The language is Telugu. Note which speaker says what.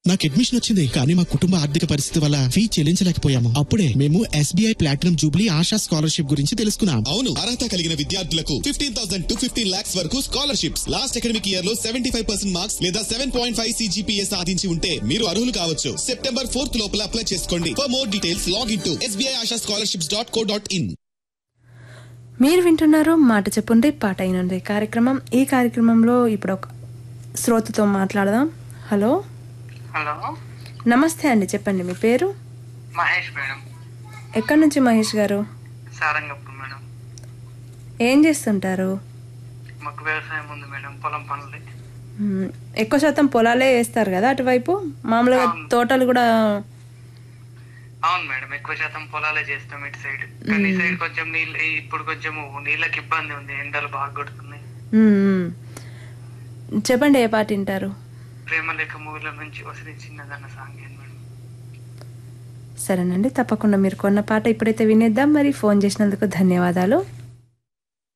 Speaker 1: నాకు అడ్మిషన్ వచ్చింది కానీ మా కుటుంబ ఆర్థిక పరిస్థితి వల్ల ఫీ చెల్లించలేకపోయాము అప్పుడే మేము SBI platinum jubilee Asha scholarship గురించి తెలుసుకున్నాం
Speaker 2: అవును అర్హత కలిగిన విద్యార్థులకు fifteen thousand to fifteen lakhs వరకు స్కాలర్షిప్స్ లాస్ట్ అకాడమిక్ ఇయర్ లో సెవెంటీ ఫైవ్ పర్సెంట్ మార్క్స్ లేదా సెవెన్ పాయింట్ ఫైవ్ సిజిపిఏ సాధించి ఉంటే మీరు అర్హులు కావచ్చు సెప్టెంబర్ ఫోర్త్ లోపల అప్లై చేసుకోండి for more details log in to SBI Asha scholarships dot co dot in
Speaker 3: మీరు వింటున్నారు మాట చెప్పుంది పాట అయినంది కార్యక్రమం ఈ కార్యక్రమంలో ఇప్పుడు ఒక శ్రోతతో మాట్లాడదాం హలో
Speaker 4: హలో
Speaker 3: నమస్తే అండి చెప్పండి మీ పేరు
Speaker 4: మహేష్ మేడం
Speaker 3: ఎక్కడి నుంచి మహేష్ గారు
Speaker 4: సారంగపూర్ మేడం
Speaker 3: ఏం చేస్తుంటారు
Speaker 4: మాకు వ్యవసాయం ఉంది మేడం పొలం పనులు
Speaker 3: మ్మ్. ఎక్కువ శాతం పొలాలే వేస్తారు కదా అటువైపు మామూలుగా
Speaker 4: అవును.
Speaker 3: తోటలు కూడా
Speaker 4: అవును మేడం ఎక్కువ శాతం పొలాలే చేస్తాం ఇటు సైడ్ కానీ ఈ సైడ్ కొంచెం నీళ్ళు ఇప్పుడు కొంచెం నీళ్ళకి ఇబ్బంది ఉంది ఎండలు బాగా కొడుతున్నాయి
Speaker 3: మ్మ్, మ్మ్. చెప్పండి ఏ పాట వింటారు
Speaker 4: ప్రేమ లేక మూవీల నుంచి వసతి చిన్నదన్న సాంగ్ ఏంది మేడం
Speaker 3: సరేనండి తప్పకుండా మీరు కొన్న పాట ఇప్పుడైతే వినేద్దాం మరి ఫోన్ చేసినందుకు ధన్యవాదాలు